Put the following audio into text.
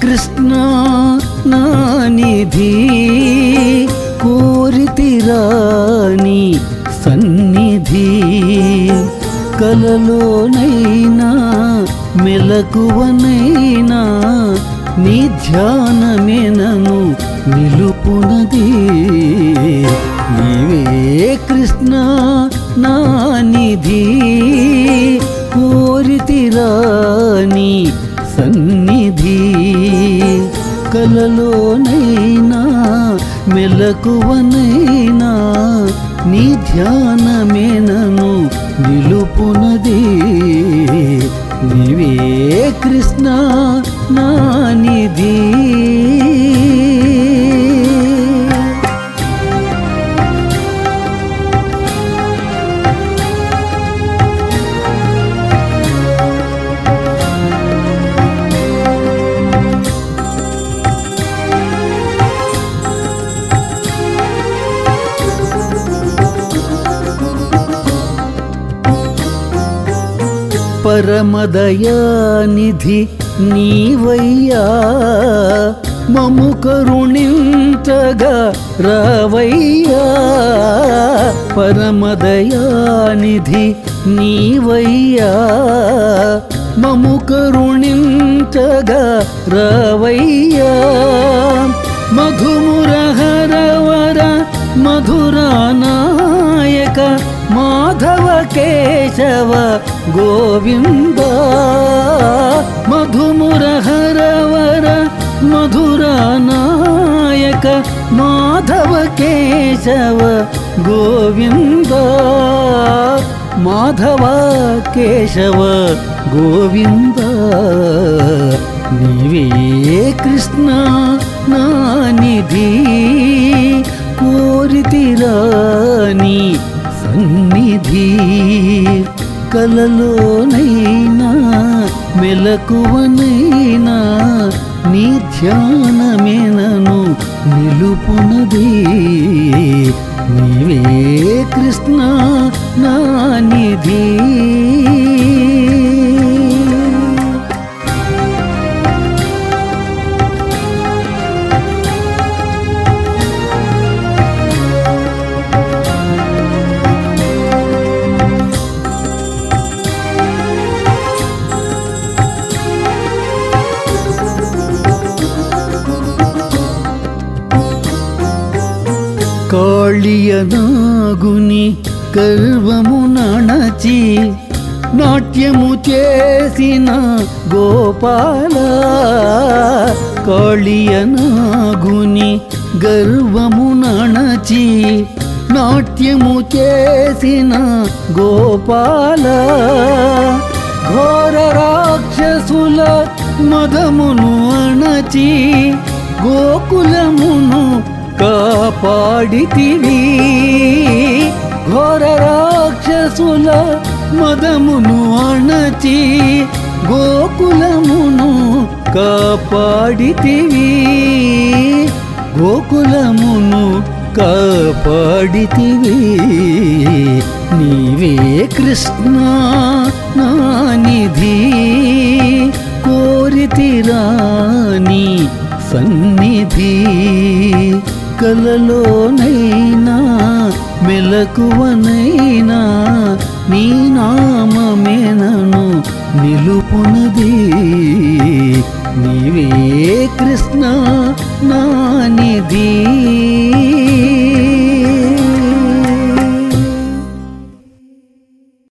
కృష్ణ నా నిధి కోరితిరాని సన్నిధి కలలోనైనా మెలకువనైనా నీ ధ్యానమేనను నిలుపునది నీవే కృష్ణ నా నిధి కోరితిరాని సన్నిధి కలలోనైనా మెలకువనైనా నీ ధ్యానమేనను నిలుపునది నీవే కృష్ణ నా నిధి పరమదయానిధి నీవయ్యా మము కరుణించగా రావయ్యా పరమదయానిధి నీవయ్యా మము కరుణించగా రావయ్యా మధుమురహరవర మధురానాయక మాధవ కేశవ గోవింద మధుమురహరవర మధురానాయక మాధవ కేశవ గోవింద మాధవ కేశవ గోవింద నీవే కృష్ణ నా నిధి కోరితిరాని సన్నిధి కలలోనైనా మెలకువనైనా నీ ధ్యానమేనను నిలుపునది నీవే కృష్ణ నా నిధి కాళియనాగుని గర్వము నణచి నాట్యము చేసిన గోపాల కాళియనాగుని గర్వము నణచి నాట్యము చేసిన గోపాల ఘోర రాక్షసుల మదమును అణచి గోకులమును కాపాడితివి ఘోర రాక్షసుల మదమును అణచి గోకులమును కాపాడితివి గోకులమును కాపాడితివి నీవే కృష్ణ నా నిధి కోరితిరాని సన్నిధి కలలోనైనా మెలకువనైనా నీ నామమేనను నిలుపునది నీవే కృష్ణ నా నిధి